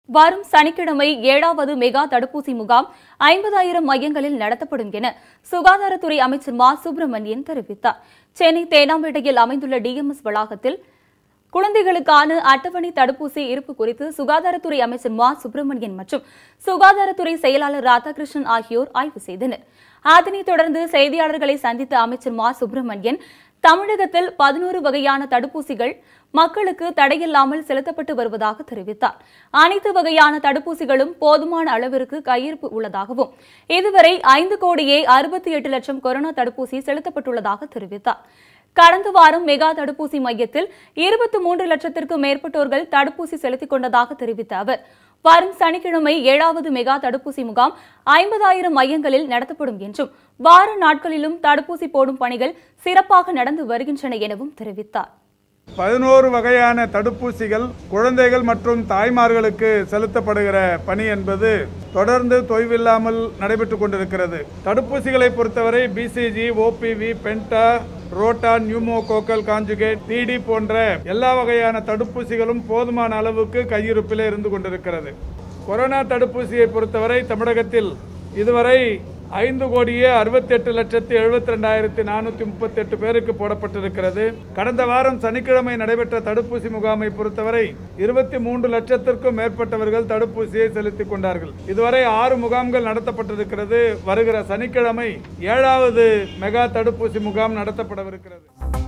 வரும் சனிக்கிழமை ஏழாவது மெகா தடுப்பூசி முகாம் ஐம்பதாயிரம் மையங்களில் நடத்தப்படும் என சுகாதாரத்துறை அமைச்சர் மா சுப்பிரமணியன் தெரிவித்தார் சென்னை தேனாம்பேட்டையில் அமைந்துள்ள டிஎம்எஸ் வளாகத்தில் குழந்தைகளுக்கான அட்டவணை தடுப்பூசி இருப்பு குறித்து சுகாதாரத்துறை அமைச்சர் மா சுப்பிரமணியன் மற்றும் சுகாதாரத்துறை செயலாளர் ராதாகிருஷ்ணன் ஆகியோர் ஆய்வு செய்தனர் அதனைத் தொடர்ந்து செய்தியாளர்களை சந்தித்த அமைச்சர் மா சுப்பிரமணியன் தமிழகத்தில் பதினோரு வகையான தடுப்பூசிகள் மக்களுக்கு தடையில்லாமல் செலுத்தப்பட்டு வருவதாக தெரிவித்தார் அனைத்து வகையான தடுப்பூசிகளும் போதுமான அளவிற்கு கையிருப்பு உள்ளதாகவும் இதுவரை ஐந்து கோடியே அறுபத்தி எட்டு லட்சம் கொரோனா தடுப்பூசி செலுத்தப்பட்டுள்ளதாக தெரிவித்தார் கடந்த வாரம் மெகா தடுப்பூசி மையத்தில் இருபத்தி மூன்று லட்சத்திற்கும் மேற்பட்டோர்கள் தடுப்பூசி செலுத்திக் கொண்டதாக தெரிவித்த அவர் வரும் சனிக்கிழமை ஏழாவது மெகா தடுப்பூசி முகாம் ஐம்பதாயிரம் மையங்களில் நடத்தப்படும் என்றும் வார நாட்களிலும் தடுப்பூசி போடும் பணிகள் சிறப்பாக நடந்து வருகின்றன எனவும் தெரிவித்தார் பதினோரு வகையான தடுப்பூசிகள் குழந்தைகள் மற்றும் தாய்மார்களுக்கு செலுத்தப்படுகிற பணி என்பது தொடர்ந்து தொய்வில்லாமல் நடைபெற்றுக் கொண்டிருக்கிறது தடுப்பூசிகளை பொறுத்தவரை BCG OPV penta rota pneumococcal conjugate TD போன்ற எல்லா வகையான தடுப்பூசிகளும் போதுமான அளவுக்கு கையிருப்பில் இருந்து கொண்டிருக்கிறது கொரோனா தடுப்பூசியை பொறுத்தவரை தமிழகத்தில் இதுவரை ஐந்து கோடியே அறுபத்தெட்டு லட்சத்தி எழுபத்தி ரெண்டாயிரத்தி நானூற்றி முப்பத்தெட்டு பேருக்கு போடப்பட்டிருக்கிறது கடந்த வாரம் சனிக்கிழமை நடைபெற்ற தடுப்பூசி முகாமை பொறுத்தவரை இருபத்தி மூன்று லட்சத்திற்கும் மேற்பட்டவர்கள் தடுப்பூசியை செலுத்திக் கொண்டார்கள் இதுவரை ஆறு முகாம்கள் நடத்தப்பட்டிருக்கிறது வருகிற சனிக்கிழமை ஏழாவது மெகா தடுப்பூசி முகாம் நடத்தப்படவிருக்கிறது